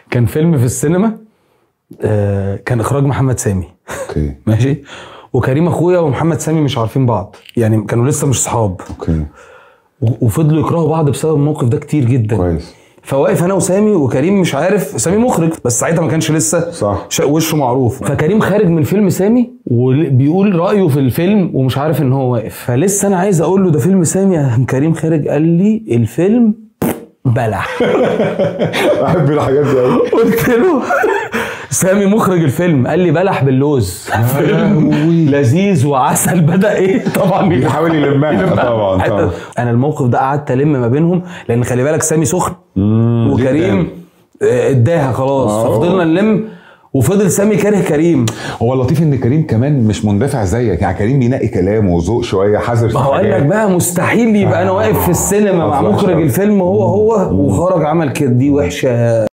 كان فيلم في السينما آه، كان اخراج محمد سامي اوكي ماشي وكريم اخويا ومحمد سامي مش عارفين بعض يعني كانوا لسه مش صحاب اوكي و- وفضلوا يكرهوا بعض بسبب الموقف ده كتير جدا كويس فواقف انا وسامي وكريم مش عارف سامي مخرج بس ساعتها ما كانش لسه صح. ش- وشه معروف فكريم خارج من فيلم سامي وبيقول رايه في الفيلم ومش عارف ان هو واقف فلسه انا عايز اقول له ده فيلم سامي قام كريم خارج قال لي الفيلم بلح بحب الحاجات دي قوي قلت له سامي مخرج الفيلم قال لي بلح باللوز فيلم لذيذ وعسل بدا ايه طبعا بيحاول يلمها طبعا حتى طبعا انا الموقف ده قعدت الم ما بينهم لان خلي بالك سامي سخن وكريم آه، اداها خلاص آه. ففضلنا نلم وفضل سامي كاره كريم هو اللطيف ان كريم كمان مش مندفع زيك يعني كريم بينقي كلامه وذوق شويه حذر في ما هو قال لك حاجات. بقى مستحيل يبقى انا واقف في السينما مع أصلاً مخرج شر. الفيلم هو هو وخرج عمل كده دي وحشه